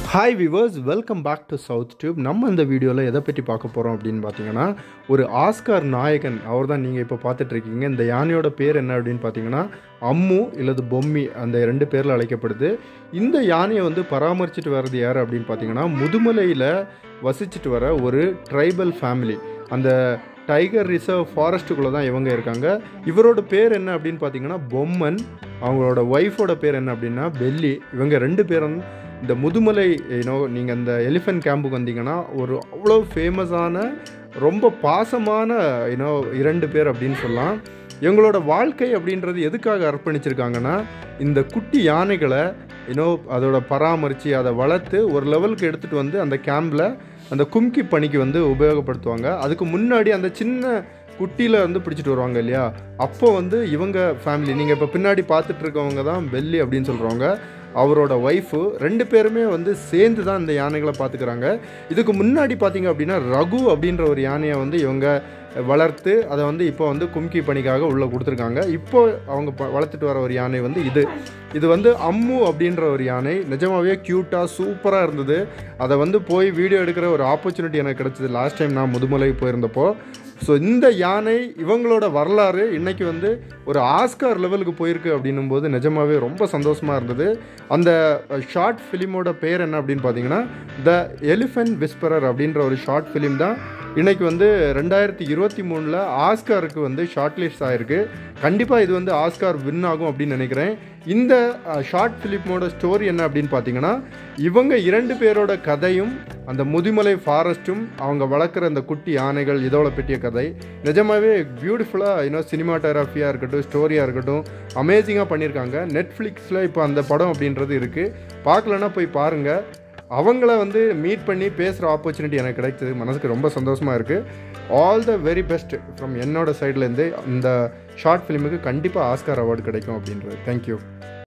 hi viewers welcome back to South Tube நம்ம இந்த வீடியோவில் எதை பற்றி பார்க்க போகிறோம் அப்படின்னு பார்த்தீங்கன்னா ஒரு ஆஸ்கார் நாயகன் அவர் தான் நீங்கள் இப்போ பார்த்துட்ருக்கீங்க இந்த யானையோட பேர் என்ன அப்படின்னு பார்த்தீங்கன்னா அம்மு இல்லது பொம்மி அந்த ரெண்டு பேரில் அழைக்கப்படுது இந்த யானையை வந்து பராமரிச்சுட்டு வர்றது யார் அப்படின்னு பார்த்தீங்கன்னா முதுமலையில் வசிச்சுட்டு வர ஒரு ட்ரைபல் ஃபேமிலி அந்த டைகர் ரிசர்வ் ஃபாரஸ்ட்டுக்குள்ளே தான் இவங்க இருக்காங்க இவரோட பேர் என்ன அப்படின்னு பார்த்தீங்கன்னா பொம்மன் அவங்களோட ஒய்ஃபோட பேர் என்ன அப்படின்னா பெல்லி இவங்க ரெண்டு பேரும் இந்த முதுமலை யூனோ நீங்கள் இந்த எலிஃபென்ட் கேம்புக்கு வந்தீங்கன்னா ஒரு அவ்வளோ ஃபேமஸான ரொம்ப பாசமான யூனோ இரண்டு பேர் அப்படின்னு சொல்லலாம் இவங்களோட வாழ்க்கை அப்படின்றது எதுக்காக அர்ப்பணிச்சிருக்காங்கன்னா இந்த குட்டி யானைகளை யூனோ அதோட பராமரித்து அதை வளர்த்து ஒரு லெவலுக்கு எடுத்துகிட்டு வந்து அந்த கேம்பில் அந்த கும்கி பணிக்கு வந்து உபயோகப்படுத்துவாங்க அதுக்கு முன்னாடி அந்த சின்ன குட்டியில் வந்து பிடிச்சிட்டு வருவாங்க இல்லையா அப்போ வந்து இவங்க ஃபேமிலி நீங்கள் இப்போ பின்னாடி பார்த்துட்டு இருக்கவங்க தான் பெல்லி அப்படின்னு சொல்கிறவங்க அவரோட ஒய்ஃபு ரெண்டு பேருமே வந்து சேர்ந்து தான் இந்த யானைகளை பார்த்துக்கிறாங்க இதுக்கு முன்னாடி பார்த்தீங்க அப்படின்னா ரகு அப்படின்ற ஒரு யானையை வந்து இவங்க வளர்த்து அதை வந்து இப்போ வந்து கும்கி பணிக்காக உள்ளே கொடுத்துருக்காங்க இப்போ அவங்க ப- வளர்த்துட்டு வர ஒரு யானை வந்து இது இது வந்து அம்மு அப்படின்ற ஒரு யானை நிஜமாவே க்யூட்டாக சூப்பராக இருந்தது அதை வந்து போய் வீடியோ எடுக்கிற ஒரு ஆப்பர்ச்சுனிட்டி எனக்கு கிடச்சிது லாஸ்ட் டைம் நான் முதுமலை போயிருந்தப்போ ஸோ இந்த யானை இவங்களோட வரலாறு இன்னைக்கு வந்து ஒரு ஆஸ்கார் லெவலுக்கு போயிருக்கு அப்படின்னும் போது நிஜமாவே ரொம்ப சந்தோஷமாக இருந்தது அந்த ஷார்ட் ஃபிலிமோட பேர் என்ன அப்படின்னு பார்த்தீங்கன்னா த எலிஃபென்ட் விஸ்பரர் அப்படின்ற ஒரு ஷார்ட் ஃபிலிம் தான் இன்னைக்கு வந்து ரெண்டாயிரத்தி இருபத்தி மூணில் ஆஸ்காருக்கு வந்து ஷார்ட் லிஸ்ட் ஆயிருக்கு கண்டிப்பாக இது வந்து ஆஸ்கார் வின் ஆகும் அப்படின்னு நினைக்கிறேன் இந்த ஷார்ட் ஃபிலிமோட ஸ்டோரி என்ன அப்படின்னு பார்த்தீங்கன்னா இவங்க இரண்டு பேரோட கதையும் அந்த முதுமலை ஃபாரஸ்ட்டும் அவங்க வளர்க்குற அந்த குட்டி யானைகள் இதோட பற்றிய கதை நிஜமாவே பியூட்டிஃபுல்லாக இன்னும் சினிமாட்டோகிராஃபியாக இருக்கட்டும் ஸ்டோரியாக இருக்கட்டும் அமேசிங்காக பண்ணியிருக்காங்க நெட்ஃப்ளிக்ஸில் இப்போ அந்த படம் அப்படின்றது இருக்குது பார்க்கலன்னா போய் பாருங்கள் அவங்கள வந்து மீட் பண்ணி பேசுகிற ஆப்பர்ச்சுனிட்டி எனக்கு கிடைச்சது மனசுக்கு ரொம்ப சந்தோஷமாக இருக்குது all the very best from என்னோட சைட்லேருந்து இந்த ஷார்ட் ஃபிலிமுக்கு கண்டிப்பாக ஆஸ்கார் அவார்டு கிடைக்கும் அப்படின்றது தேங்க்யூ